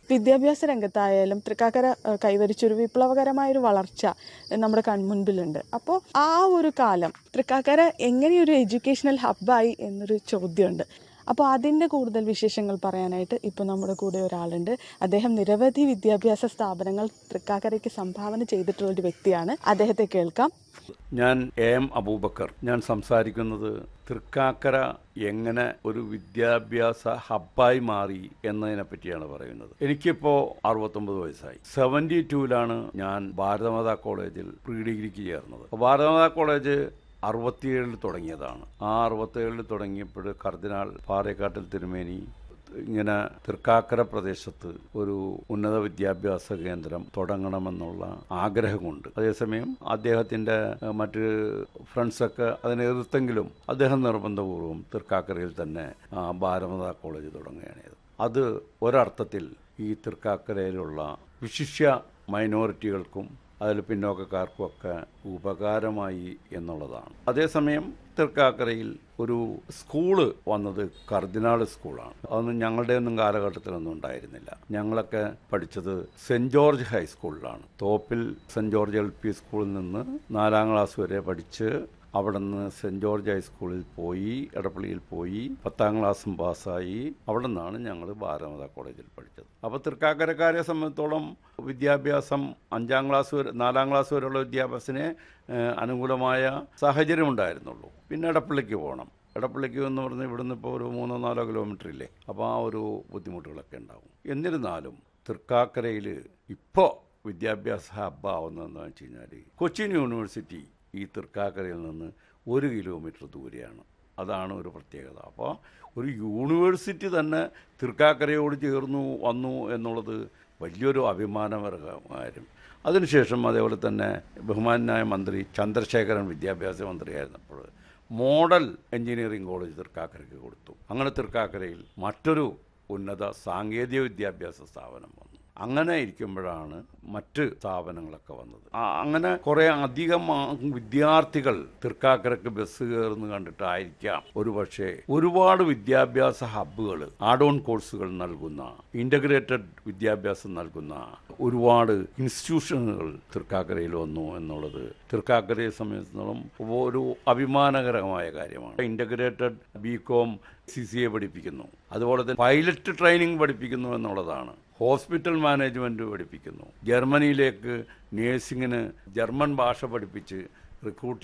വിദ്യാഭ്യാസ രംഗത്തായാലും തൃക്കാക്കര ഏഹ്, കൈവരിച്ചൊരു വിപ്ലവകരമായൊരു വളർച്ച ഏഹ്, നമ്മുടെ കൺമുൻപിലുണ്ട് അപ്പോൾ ആ ഒരു കാലം തൃക്കാക്കര എങ്ങനെയൊരു എഡ്യൂക്കേഷണൽ ഹബ്ബായി എന്നൊരു ചോദ്യമുണ്ട് അപ്പോൾ അതിൻ്റെ കൂടുതൽ വിശേഷങ്ങൾ പറയാനായിട്ട് ഇപ്പോൾ നമ്മുടെ കൂടെ ഒരാളുണ്ട് അദ്ദേഹം നിരവധി വിദ്യാഭ്യാസ സ്ഥാപനങ്ങൾ തൃക്കാക്കരയ്ക്ക് സംഭാവന ചെയ്തിട്ടുള്ള ഒരു വ്യക്തിയാണ് അദ്ദേഹത്തെ കേൾക്കാം ഞാൻ എ എം അബൂബക്കർ ഞാൻ സംസാരിക്കുന്നത് തൃക്കാക്കര എങ്ങനെ ഒരു വിദ്യാഭ്യാസ ഹബ്ബായി മാറി എന്നതിനെ പറ്റിയാണ് പറയുന്നത് എനിക്കിപ്പോൾ അറുപത്തൊമ്പത് വയസ്സായി സെവൻറ്റി ടൂവിലാണ് ഞാൻ ഭാരതമാതാ കോളേജിൽ പ്രീ ഡിഗ്രിക്ക് ചേർന്നത് അപ്പോൾ ഭാരതമാതാ കോളേജ് അറുപത്തിയേഴിൽ തുടങ്ങിയതാണ് ആ അറുപത്തേഴിൽ തുടങ്ങിയപ്പോൾ കർദിനാൾ പാറേക്കാട്ടിൽ തിരുമേനി ഇങ്ങനെ തൃക്കാക്കര പ്രദേശത്ത് ഒരു ഉന്നത വിദ്യാഭ്യാസ കേന്ദ്രം തുടങ്ങണമെന്നുള്ള ആഗ്രഹമുണ്ട് അതേസമയം അദ്ദേഹത്തിൻ്റെ ഏഹ്, മറ്റ് ഫ്രണ്ട്സൊക്കെ അതിനെ എതിർത്തെങ്കിലും അദ്ദേഹം നിർബന്ധപൂർവ്വം തൃക്കാക്കരയിൽ തന്നെ ആ, ഭാരതമാതാ കോളേജ് തുടങ്ങുകയാണ് ചെയ്തത് അത് ഒരർത്ഥത്തിൽ ഈ തൃക്കാക്കരയിലുള്ള വിശിഷ്യ മൈനോറിറ്റികൾക്കും അതിൽ പിന്നോക്കക്കാർക്കും ഒക്കെ ഉപകാരമായി എന്നുള്ളതാണ് അതേസമയം തൃക്കാക്കരയിൽ ഒരു സ്കൂള് വന്നത് കർദിനാൾ സ്കൂളാണ് അതൊന്നും ഞങ്ങളുടെ ഒന്നും കാലഘട്ടത്തിലൊന്നും ഉണ്ടായിരുന്നില്ല ഞങ്ങളൊക്കെ പഠിച്ചത് സെൻറ് ജോർജ് ഹൈസ്കൂളിലാണ് തോപ്പിൽ സെൻറ് ജോർജ് എൽ പി സ്കൂളിൽ നിന്ന് നാലാം ക്ലാസ് വരെ പഠിച്ച് അവിടെ നിന്ന് സെൻറ് ജോർജ് ഹൈസ്കൂളിൽ പോയി എടപ്പള്ളിയിൽ പോയി പത്താം ക്ലാസ്സും പാസ്സായി അവിടെ നിന്നാണ് ഞങ്ങൾ ഭാരതമാതാ കോളേജിൽ പഠിച്ചത് അപ്പോൾ തൃക്കാക്കരക്കാരെ സംബന്ധിച്ചോളം വിദ്യാഭ്യാസം അഞ്ചാം ക്ലാസ് വരെ നാലാം ക്ലാസ് വരെയുള്ള വിദ്യാഭ്യാസത്തിന് ഏഹ്, അനുകൂലമായ സാഹചര്യം ഉണ്ടായിരുന്നുള്ളൂ പിന്നെ എടപ്പള്ളിക്ക് പോകണം എടപ്പള്ളിക്ക് എന്ന് പറഞ്ഞാൽ ഇവിടുന്ന് ഇപ്പോൾ ഒരു മൂന്നോ നാലോ കിലോമീറ്റർ ഇല്ലേ അപ്പോൾ ആ ഒരു ബുദ്ധിമുട്ടുകളൊക്കെ ഉണ്ടാവും എന്നിരുന്നാലും തൃക്കാക്കരയിൽ ഇപ്പോൾ വിദ്യാഭ്യാസ ഹബ്ബാവുന്നതെന്ന് വെച്ച് കഴിഞ്ഞാൽ കൊച്ചിൻ യൂണിവേഴ്സിറ്റി ഈ തൃക്കാക്കരയിൽ നിന്ന് ഒരു കിലോമീറ്റർ ദൂരെയാണ് അതാണ് ഒരു പ്രത്യേകത അപ്പോൾ ഒരു യൂണിവേഴ്സിറ്റി തന്നെ തൃക്കാക്കരയോട് ചേർന്നു വന്നു എന്നുള്ളത് വലിയൊരു അഭിമാനപരകാര്യം അതിനുശേഷം അതേപോലെ തന്നെ ബഹുമാനായ മന്ത്രി ചന്ദ്രശേഖരൻ വിദ്യാഭ്യാസ മന്ത്രിയായിരുന്നപ്പോൾ മോഡൽ എഞ്ചിനീയറിംഗ് കോളേജ് തൃക്കാക്കരയ്ക്ക് കൊടുത്തു അങ്ങനെ തൃക്കാക്കരയിൽ മറ്റൊരു ഉന്നത സാങ്കേതിക വിദ്യാഭ്യാസ സ്ഥാപനം വന്നു അങ്ങനെ ഇരിക്കുമ്പോഴാണ് മറ്റ് സ്ഥാപനങ്ങളൊക്കെ വന്നത് ആ, അങ്ങനെ കുറേ അധികം ആ വിദ്യാർത്ഥികൾ തൃക്കാക്കരക്ക് ബസ് കയറുന്നു കണ്ടിട്ടായിരിക്കാം ഒരു പക്ഷേ ഒരുപാട് വിദ്യാഭ്യാസ ഹബ്ബുകൾ ആഡ് ഓൺ കോഴ്സുകൾ നൽകുന്ന ഇൻ്റഗ്രേറ്റഡ് വിദ്യാഭ്യാസം നൽകുന്ന ഒരുപാട് ഇൻസ്റ്റിറ്റ്യൂഷനുകൾ തൃക്കാക്കരയിൽ വന്നു എന്നുള്ളത് തൃക്കാക്കരയെ സംബന്ധിച്ചിടത്തോളം ഒരു അഭിമാനകരമായ കാര്യമാണ് integrated B com C C A പഠിപ്പിക്കുന്നു അതുപോലെ തന്നെ പൈലറ്റ് ട്രെയിനിങ് പഠിപ്പിക്കുന്നു എന്നുള്ളതാണ് ഹോസ്പിറ്റൽ മാനേജ്മെൻറ്റ് പഠിപ്പിക്കുന്നു ജർമ്മനിയിലേക്ക് നേഴ്സിങ്ങിന് ജർമ്മൻ ഭാഷ പഠിപ്പിച്ച് റിക്രൂട്ട്